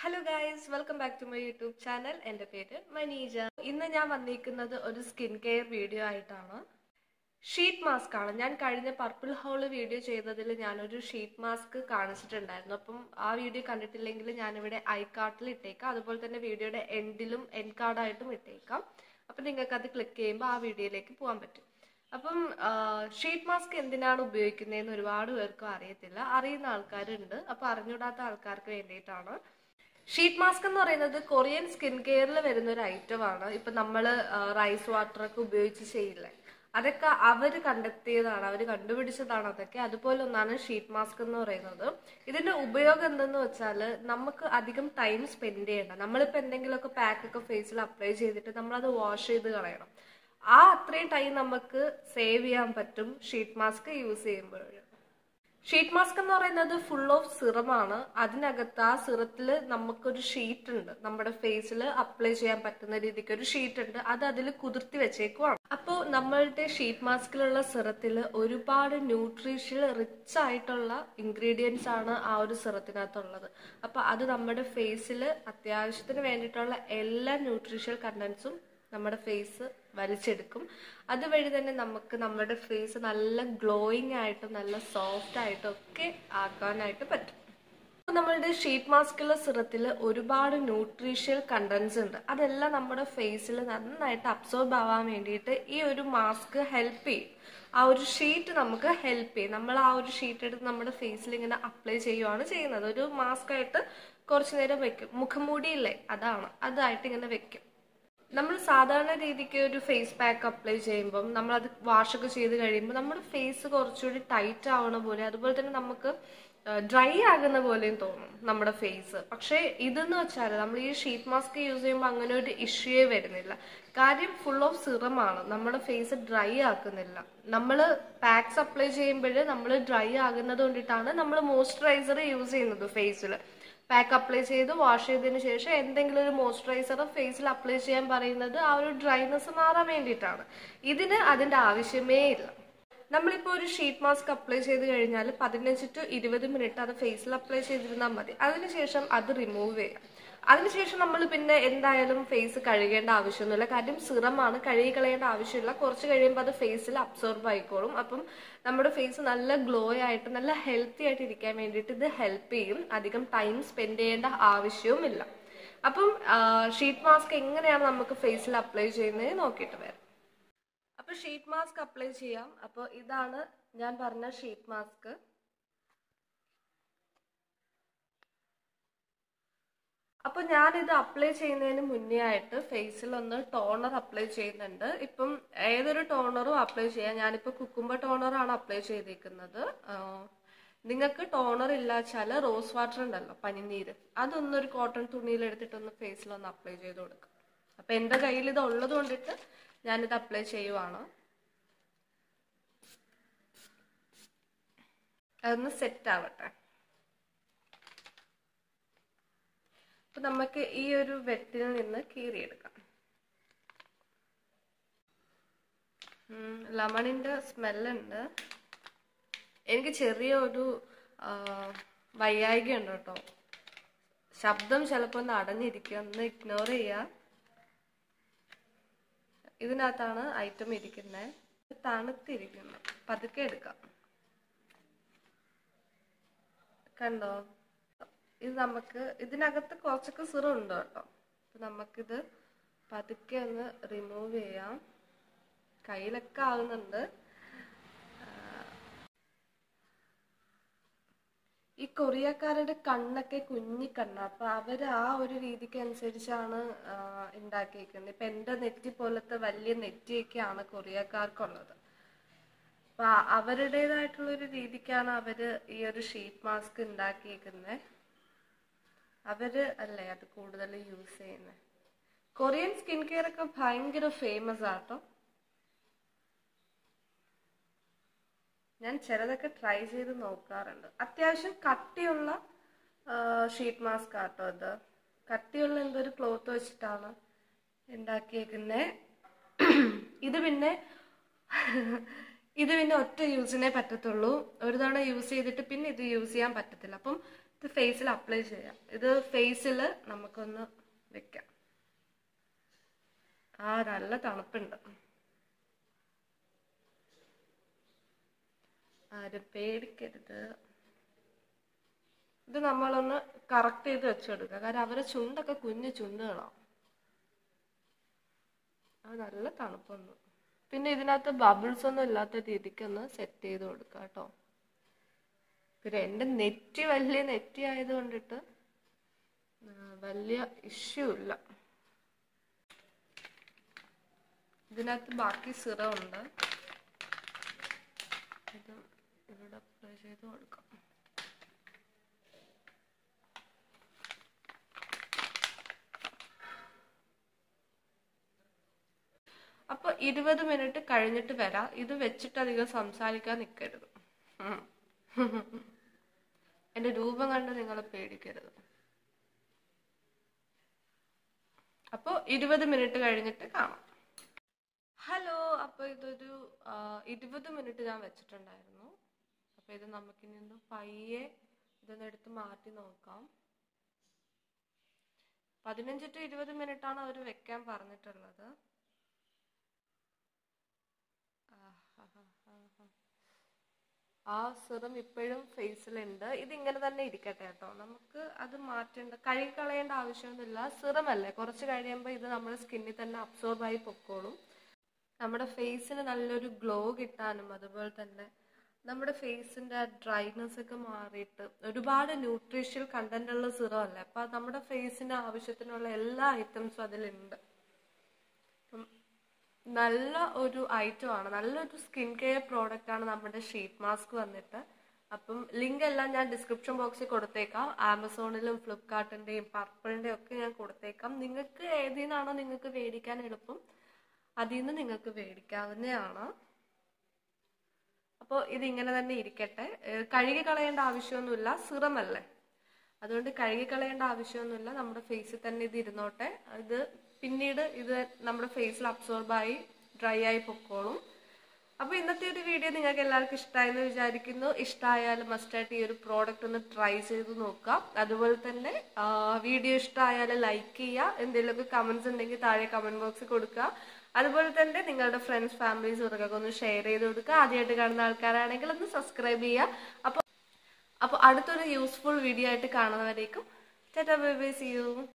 hello guys welcome back to my YouTube channel എൻ്റെ പേര് മനീജ ഇന്ന് ഞാൻ വന്നിരിക്കുന്നത് ഒരു സ്കിൻ കെയർ വീഡിയോ ആയിട്ടാണ് ഷീറ്റ് മാസ്ക് ആണ് ഞാൻ കഴിഞ്ഞ പർപ്പിൾ ഹോള് വീഡിയോ ചെയ്തതിൽ ഞാനൊരു ഷീറ്റ് മാസ്ക് കാണിച്ചിട്ടുണ്ടായിരുന്നു അപ്പം ആ വീഡിയോ കണ്ടിട്ടില്ലെങ്കിൽ ഞാനിവിടെ ഐ കാർട്ടിൽ ഇട്ടേക്കാം അതുപോലെ തന്നെ വീഡിയോയുടെ എൻഡിലും എൻ കാർഡായിട്ടും ഇട്ടേക്കാം അപ്പം നിങ്ങൾക്ക് അത് ക്ലിക്ക് ചെയ്യുമ്പോൾ ആ വീഡിയോയിലേക്ക് പോകാൻ പറ്റും അപ്പം ഷീറ്റ് മാസ്ക് എന്തിനാണ് ഉപയോഗിക്കുന്നതെന്ന് ഒരുപാട് പേർക്കും അറിയത്തില്ല അറിയുന്ന ആൾക്കാരുണ്ട് അപ്പം അറിഞ്ഞൂടാത്ത ആൾക്കാർക്ക് വേണ്ടിയിട്ടാണ് ഷീറ്റ് മാസ്ക് എന്ന് പറയുന്നത് കൊറിയൻ സ്കിൻ കെയറിൽ വരുന്ന ഒരു ഐറ്റമാണ് ഇപ്പൊ നമ്മൾ റൈസ് വാട്ടർ ഒക്കെ ഉപയോഗിച്ച് ചെയ്യില്ലേ അതൊക്കെ അവർ കണ്ടെത്തിയതാണ് അവർ കണ്ടുപിടിച്ചതാണ് അതൊക്കെ അതുപോലെ ഒന്നാണ് ഷീറ്റ് മാസ്ക് എന്ന് പറയുന്നത് ഇതിന്റെ ഉപയോഗം എന്തെന്ന് വെച്ചാൽ നമുക്ക് അധികം ടൈം സ്പെൻഡ് ചെയ്യണ്ട നമ്മളിപ്പോൾ എന്തെങ്കിലുമൊക്കെ പാക്ക് ഒക്കെ ഫേസിൽ അപ്ലൈ ചെയ്തിട്ട് നമ്മളത് വാഷ് ചെയ്ത് കളയണം ആ അത്രയും ടൈം നമുക്ക് സേവ് ചെയ്യാൻ പറ്റും ഷീറ്റ് മാസ്ക് യൂസ് ചെയ്യുമ്പോൾ ഷീറ്റ് മാസ്ക് എന്ന് പറയുന്നത് ഫുൾ ഓഫ് സിറമാണ് അതിനകത്ത് ആ സിറത്തിൽ നമുക്കൊരു ഷീറ്റ് ഉണ്ട് നമ്മുടെ ഫേസിൽ അപ്ലൈ ചെയ്യാൻ പറ്റുന്ന രീതിക്ക് ഒരു ഷീറ്റ് ഉണ്ട് അത് അതിൽ കുതിർത്തി വെച്ചേക്കുവാണ് അപ്പോൾ നമ്മളുടെ ഷീറ്റ് മാസ്കിലുള്ള സിറത്തിൽ ഒരുപാട് ന്യൂട്രീഷ്യൽ റിച്ച് ആയിട്ടുള്ള ഇൻഗ്രീഡിയൻസ് ആണ് ആ ഒരു സിറത്തിനകത്തുള്ളത് അപ്പോൾ അത് നമ്മുടെ ഫേസിൽ അത്യാവശ്യത്തിന് വേണ്ടിയിട്ടുള്ള എല്ലാ ന്യൂട്രീഷ്യൽ കണ്ടൻസും നമ്മുടെ ഫേസ് വലിച്ചെടുക്കും അതുവഴി തന്നെ നമുക്ക് നമ്മുടെ ഫേസ് നല്ല ഗ്ലോയിങ് ആയിട്ടും നല്ല സോഫ്റ്റ് ആയിട്ടും ഒക്കെ ആക്കാനായിട്ട് പറ്റും നമ്മളുടെ ഷീറ്റ് മാസ്കുള്ള സിറത്തിൽ ഒരുപാട് ന്യൂട്രീഷ്യൽ കണ്ടൻസ് ഉണ്ട് അതെല്ലാം നമ്മുടെ ഫേസിൽ നന്നായിട്ട് അബ്സോർബ് ആവാൻ വേണ്ടിയിട്ട് ഈ ഒരു മാസ്ക് ഹെൽപ്പ് ചെയ്യും ആ ഒരു ഷീറ്റ് നമുക്ക് ഹെൽപ്പ് ചെയ്യും നമ്മൾ ആ ഒരു ഷീറ്റ് എടുത്ത് നമ്മുടെ ഫേസിൽ ഇങ്ങനെ അപ്ലൈ ചെയ്യുവാണ് ചെയ്യുന്നത് ഒരു മാസ്ക് ആയിട്ട് കുറച്ചു നേരം വെക്കും മുഖംമൂടിയില്ലേ അതാണ് അതായിട്ട് ഇങ്ങനെ വെക്കും നമ്മൾ സാധാരണ രീതിക്ക് ഒരു ഫേസ് പാക്ക് അപ്ലൈ ചെയ്യുമ്പം നമ്മൾ അത് വാഷൊക്കെ ചെയ്ത് കഴിയുമ്പോൾ നമ്മുടെ ഫേസ് കുറച്ചുകൂടി ടൈറ്റ് ആവണ പോലെ അതുപോലെ തന്നെ നമുക്ക് ഡ്രൈ ആകുന്ന പോലെയും തോന്നും നമ്മുടെ ഫേസ് പക്ഷേ ഇതെന്ന് വെച്ചാൽ നമ്മൾ ഈ ഷീറ്റ് മാസ്ക് യൂസ് ചെയ്യുമ്പോൾ അങ്ങനെ ഒരു ഇഷ്യൂവേ വരുന്നില്ല കാര്യം ഫുൾ ഓഫ് സിറമാണ് നമ്മുടെ ഫേസ് ഡ്രൈ ആക്കുന്നില്ല നമ്മൾ പാക്സ് അപ്ലൈ ചെയ്യുമ്പോൾ നമ്മൾ ഡ്രൈ ആകുന്നത് കൊണ്ടിട്ടാണ് നമ്മൾ മോയ്സ്ചറൈസർ യൂസ് ചെയ്യുന്നത് ഫേസിൽ പാക്ക് അപ്ലൈ ചെയ്ത് വാഷ് ചെയ്തതിന് ശേഷം എന്തെങ്കിലും ഒരു മോയ്സ്ചറൈസർ ഫേസിൽ അപ്ലൈ ചെയ്യാൻ പറയുന്നത് ആ ഒരു ഡ്രൈനെസ് മാറാൻ വേണ്ടിയിട്ടാണ് ഇതിന് അതിന്റെ ആവശ്യമേ ഇല്ല നമ്മളിപ്പോൾ ഒരു ഷീറ്റ് മാസ്ക് അപ്ലൈ ചെയ്ത് കഴിഞ്ഞാൽ പതിനഞ്ച് ടു ഇരുപത് മിനിറ്റ് അത് ഫേസിൽ അപ്ലൈ ചെയ്തിരുന്നാൽ മതി അതിനുശേഷം അത് റിമൂവ് ചെയ്യാം അതിനുശേഷം നമ്മൾ പിന്നെ എന്തായാലും ഫേസ് കഴുകേണ്ട ആവശ്യമൊന്നുമില്ല കാര്യം സിറമാണ് കഴുകി കളയേണ്ട ആവശ്യമില്ല കുറച്ച് കഴിയുമ്പോൾ അത് ഫേസിൽ അബ്സോർബ് ആയിക്കോളും അപ്പം നമ്മുടെ ഫേസ് നല്ല ഗ്ലോ ആയിട്ട് നല്ല ഹെൽത്തി ആയിട്ട് ഇരിക്കാൻ വേണ്ടിയിട്ട് ഇത് ഹെൽപ്പ് ചെയ്യും അധികം ടൈം സ്പെൻഡ് ചെയ്യേണ്ട ആവശ്യവുമില്ല അപ്പം ഷീറ്റ് മാസ്ക് എങ്ങനെയാണ് നമുക്ക് ഫേസിൽ അപ്ലൈ ചെയ്യുന്നത് നോക്കിയിട്ട് വരാം അപ്പോൾ ഷീറ്റ് മാസ്ക് അപ്ലൈ ചെയ്യാം അപ്പോൾ ഇതാണ് ഞാൻ പറഞ്ഞ ഷീറ്റ് മാസ്ക് അപ്പോൾ ഞാനിത് അപ്ലൈ ചെയ്യുന്നതിന് മുന്നേ ആയിട്ട് ഫേസിൽ ഒന്ന് ടോണർ അപ്ലൈ ചെയ്യുന്നുണ്ട് ഇപ്പം ഏതൊരു ടോണറും അപ്ലൈ ചെയ്യാം ഞാനിപ്പോൾ കുക്കുംബർ ടോണറാണ് അപ്ലൈ ചെയ്തിരിക്കുന്നത് നിങ്ങൾക്ക് ടോണർ ഇല്ലാച്ചാൽ റോസ് വാട്ടർ ഉണ്ടല്ലോ പനിനീര് അതൊന്നൊരു കോട്ടൺ തുണിയിൽ എടുത്തിട്ടൊന്ന് ഫേസിലൊന്ന് അപ്ലൈ ചെയ്ത് കൊടുക്കും അപ്പം എൻ്റെ കയ്യിൽ ഇത് ഉള്ളത് കൊണ്ടിട്ട് ഞാനിത് അപ്ലൈ ചെയ്യുവാണ് അതൊന്ന് സെറ്റ് ആവട്ടെ അപ്പൊ നമുക്ക് ഈ ഒരു വെട്ടിൽ നിന്ന് കീറിയെടുക്കാം ലെമണിന്റെ സ്മെല്ലുണ്ട് എനിക്ക് ചെറിയ ഒരു വയ്യായിക ഉണ്ട് കേട്ടോ ശബ്ദം ചിലപ്പോൾ ഒന്ന് അടഞ്ഞിരിക്കുക ഒന്ന് ഇഗ്നോർ ചെയ്യുക ഇതിനകത്താണ് ഐറ്റം ഇരിക്കുന്നത് തണുത്തിരിക്കുന്നു പതുക്കെ എടുക്കാം കണ്ടോ ഇത് നമുക്ക് ഇതിനകത്ത് കുറച്ചൊക്കെ സിറം ഉണ്ട് കേട്ടോ അപ്പൊ നമുക്കിത് പതുക്കെ ഒന്ന് റിമൂവ് ചെയ്യാം കയ്യിലൊക്കെ ആവുന്നുണ്ട് ഈ കൊറിയക്കാരുടെ കണ്ണൊക്കെ കുഞ്ഞി കണ്ണ അപ്പൊ അവര് ആ ഒരു രീതിക്ക് അനുസരിച്ചാണ് ഉണ്ടാക്കിയിരിക്കുന്നത് ഇപ്പൊ എന്റെ നെറ്റി പോലത്തെ വലിയ നെറ്റിയൊക്കെയാണ് കൊറിയക്കാർക്കുള്ളത് അപ്പൊ അവരുടേതായിട്ടുള്ള ഒരു രീതിക്കാണ് അവര് ഈ ഒരു ഷീറ്റ് മാസ്ക് ഉണ്ടാക്കിയിരിക്കുന്നത് അവര് അല്ലേ അത് കൂടുതൽ യൂസ് ചെയ്യുന്നത് കൊറിയൻ സ്കിൻ കെയർ ഒക്കെ ഭയങ്കര ഫേമസ് ആട്ടോ ഞാൻ ചിലതൊക്കെ ട്രൈ ചെയ്ത് നോക്കാറുണ്ട് അത്യാവശ്യം കട്ടിയുള്ള ഷീറ്റ് മാസ്ക് ആട്ടോ ഇത് കട്ടിയുള്ള എന്തൊരു ക്ലോത്ത് വെച്ചിട്ടാണ് ഉണ്ടാക്കിയേക്കുന്നത് ഇത് പിന്നെ ഇത് പിന്നെ ഒറ്റ യൂസിനെ പറ്റത്തുള്ളൂ ഒരു തവണ യൂസ് ചെയ്തിട്ട് പിന്നെ ഇത് യൂസ് ചെയ്യാൻ പറ്റത്തില്ല അപ്പം ഇത് ഫേസിൽ അപ്ലൈ ചെയ്യാം ഇത് ഫേസിൽ നമുക്കൊന്ന് വെക്കാം ആ നല്ല തണുപ്പുണ്ട് ആരും പേടിക്കരുത് ഇത് നമ്മളൊന്ന് കറക്റ്റ് ചെയ്ത് വെച്ചെടുക്കുക കാരണം അവരെ ചുണ്ടൊക്കെ കുഞ്ഞു ചുണ്ടുകളാണ് അത് നല്ല തണുപ്പൊന്നും പിന്നെ ഇതിനകത്ത് ബബിൾസ് ഒന്നും ഇല്ലാത്ത രീതിക്ക് ഒന്ന് സെറ്റ് ചെയ്ത് കൊടുക്കുക കേട്ടോ പിന്നെ എൻ്റെ നെറ്റി വലിയ നെറ്റി ആയത് കൊണ്ടിട്ട് വലിയ ഇഷ്യൂ ഇല്ല ഇതിനകത്ത് ബാക്കി സിറം ഉണ്ട് ഇത് ഇവിടെ അപ്ലൈ ചെയ്ത് കൊടുക്കാം അപ്പൊ ഇരുപത് മിനിറ്റ് കഴിഞ്ഞിട്ട് വരാം ഇത് വെച്ചിട്ട് അധികം സംസാരിക്കാൻ നിൽക്കരുത് എന്റെ രൂപം കണ്ട് നിങ്ങൾ പേടിക്കരുത് അപ്പോൾ ഇരുപത് മിനിറ്റ് കഴിഞ്ഞിട്ട് കാണാം ഹലോ അപ്പോൾ ഇതൊരു ഇരുപത് മിനിറ്റ് ഞാൻ വെച്ചിട്ടുണ്ടായിരുന്നു അപ്പോൾ ഇത് നമുക്കിനി ഒന്ന് പയ്യെ ഇതൊന്ന് എടുത്ത് മാറ്റി നോക്കാം പതിനഞ്ച് ടു ഇരുപത് മിനിറ്റ് ആണ് അവർ വെക്കാൻ പറഞ്ഞിട്ടുള്ളത് ആ സിറം ഇപ്പോഴും ഫേസിലുണ്ട് ഇതിങ്ങനെ തന്നെ ഇരിക്കട്ടെ കേട്ടോ നമുക്ക് അത് മാറ്റേണ്ട കഴുകി കളയേണ്ട ആവശ്യമൊന്നുമില്ല സിറം അല്ലേ കുറച്ച് കഴിയുമ്പോൾ ഇത് നമ്മുടെ സ്കിന്നിൽ തന്നെ അബ്സോർബ് ആയി പൊക്കോളും നമ്മുടെ ഫേസിന് നല്ലൊരു ഗ്ലോ കിട്ടാനും അതുപോലെ തന്നെ നമ്മുടെ ഫേസിന്റെ ഡ്രൈനെസ് ഒക്കെ മാറിയിട്ട് ഒരുപാട് ന്യൂട്രീഷ്യൽ കണ്ടന്റ് ഉള്ള സിറം അല്ലേ അപ്പൊ നമ്മുടെ ഫേസിന് ആവശ്യത്തിനുള്ള എല്ലാ ഐറ്റംസും അതിലുണ്ട് നല്ല ഒരു ഐറ്റം ആണ് നല്ലൊരു സ്കിൻ കെയർ പ്രോഡക്റ്റ് ആണ് നമ്മുടെ ഷീറ്റ് മാസ്ക് വന്നിട്ട് അപ്പം ലിങ്ക് എല്ലാം ഞാൻ ഡിസ്ക്രിപ്ഷൻ ബോക്സിൽ കൊടുത്തേക്കാം ആമസോണിലും ഫ്ലിപ്കാർട്ടിന്റെയും പർപ്പിളിന്റെയും ഒക്കെ ഞാൻ കൊടുത്തേക്കാം നിങ്ങൾക്ക് ഏതിൽ നിന്നാണോ നിങ്ങൾക്ക് മേടിക്കാൻ എളുപ്പം അതിൽ നിന്ന് നിങ്ങൾക്ക് മേടിക്കാവുന്നതാണ് അപ്പോൾ ഇതിങ്ങനെ തന്നെ ഇരിക്കട്ടെ കഴുകി കളയേണ്ട ആവശ്യമൊന്നുമില്ല സിറമല്ലേ അതുകൊണ്ട് കഴുകി കളയേണ്ട ആവശ്യമൊന്നുമില്ല നമ്മുടെ ഫേസിൽ തന്നെ ഇത് ഇരുന്നോട്ടെ ഇത് പിന്നീട് ഇത് നമ്മുടെ ഫേസിൽ അബ്സോർബായി ഡ്രൈ ആയി പൊക്കോളും അപ്പോൾ ഇന്നത്തെ ഒരു വീഡിയോ നിങ്ങൾക്ക് എല്ലാവർക്കും ഇഷ്ടമായെന്ന് വിചാരിക്കുന്നു ഇഷ്ടമായാലും മസ്റ്റായിട്ട് ഈ ഒരു പ്രോഡക്റ്റ് ഒന്ന് ട്രൈ ചെയ്ത് നോക്കാം അതുപോലെ തന്നെ വീഡിയോ ഇഷ്ടമായാലും ലൈക്ക് ചെയ്യുക എന്തെങ്കിലുമൊക്കെ കമൻസ് ഉണ്ടെങ്കിൽ താഴെ കമൻറ്റ് ബോക്സിൽ കൊടുക്കുക അതുപോലെ തന്നെ നിങ്ങളുടെ ഫ്രണ്ട്സ് ഫാമിലീസ് ഇവർക്കൊക്കെ ഒന്ന് ഷെയർ ചെയ്ത് കൊടുക്കുക ആദ്യമായിട്ട് കാണുന്ന ആൾക്കാരാണെങ്കിൽ ഒന്ന് സബ്സ്ക്രൈബ് ചെയ്യുക അപ്പോൾ അപ്പോൾ അടുത്തൊരു യൂസ്ഫുൾ വീഡിയോ ആയിട്ട് കാണുന്നവരേക്കും tata bye bye see U